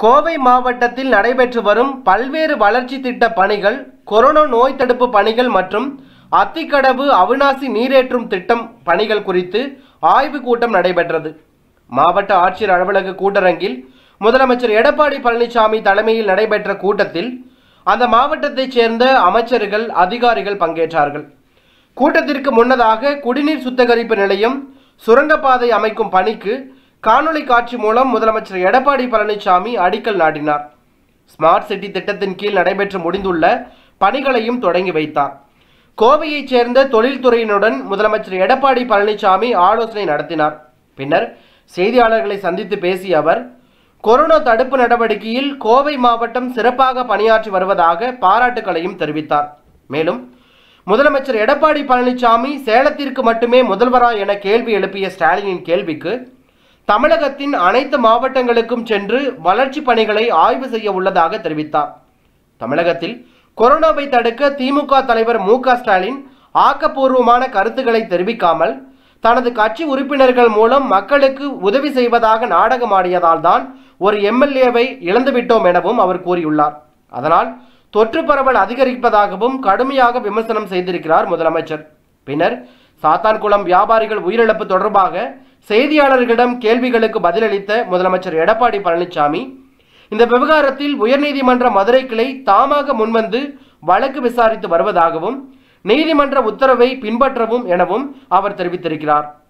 கோவை மாவட்டத்தில் நடைபெற்று வரும் பல்வேறு வளர்ச்சி திட்ட பணிகள் கொரோனா நோய் தடுப்பு பணிகள் மற்றும் அத்திக்கடவு அவிநாசி நீரேற்றும் திட்டம் பணிகள் குறித்து ஆய்வுக் கூட்டம் நடைபெற்றது மாவட்ட ஆட்சியர் அலுவலக கூட்டரங்கில் முதலமைச்சர் எடப்பாடி பழனிசாமி தலைமையில் நடைபெற்ற கூட்டத்தில் அந்த மாவட்டத்தைச் சேர்ந்த அமைச்சர்கள் அதிகாரிகள் பங்கேற்றார்கள் கூட்டத்திற்கு முன்னதாக குடிநீர் சுத்திகரிப்பு நிலையம் சுரங்கப்பாதை அமைக்கும் பணிக்கு காணொளி காட்சி மூலம் முதலமைச்சர் எடப்பாடி பழனிசாமி அடிக்கல் நாட்டினார் ஸ்மார்ட் சிட்டி திட்டத்தின் கீழ் நடைபெற்று முடிந்துள்ள பணிகளையும் தொடங்கி வைத்தார் கோவையைச் சேர்ந்த தொழில்துறையினுடன் முதலமைச்சர் எடப்பாடி பழனிசாமி ஆலோசனை நடத்தினார் பின்னர் செய்தியாளர்களை சந்தித்து பேசிய அவர் கொரோனா தடுப்பு நடவடிக்கையில் கோவை மாவட்டம் சிறப்பாக பணியாற்றி வருவதாக பாராட்டுக்களையும் தெரிவித்தார் மேலும் முதலமைச்சர் எடப்பாடி பழனிசாமி சேலத்திற்கு மட்டுமே முதல்வரா என கேள்வி எழுப்பிய ஸ்டாலினின் கேள்விக்கு தமிழகத்தின் அனைத்து மாவட்டங்களுக்கும் சென்று வளர்ச்சி பணிகளை ஆய்வு செய்ய உள்ளதாக தெரிவித்தார் தமிழகத்தில் கொரோனாவை தடுக்க திமுக தலைவர் மு க ஸ்டாலின் ஆக்கப்பூர்வமான கருத்துக்களை தெரிவிக்காமல் தனது கட்சி உறுப்பினர்கள் மூலம் மக்களுக்கு உதவி செய்வதாக நாடகமாடியதால் தான் ஒரு எம்எல்ஏவை இழந்துவிட்டோம் எனவும் அவர் கூறியுள்ளார் அதனால் தொற்று பரவல் அதிகரிப்பதாகவும் கடுமையாக விமர்சனம் செய்திருக்கிறார் முதலமைச்சர் பின்னர் சாத்தான்குளம் வியாபாரிகள் உயிரிழப்பு தொடர்பாக செய்தியாளர்களிடம் கேள்விகளுக்கு பதிலளித்த முதலமைச்சர் எடப்பாடி பழனிசாமி இந்த விவகாரத்தில் உயர்நீதிமன்ற மதுரை கிளை தாமாக முன்வந்து வழக்கு விசாரித்து வருவதாகவும் நீதிமன்ற உத்தரவை பின்பற்றவும் எனவும் அவர் தெரிவித்திருக்கிறார்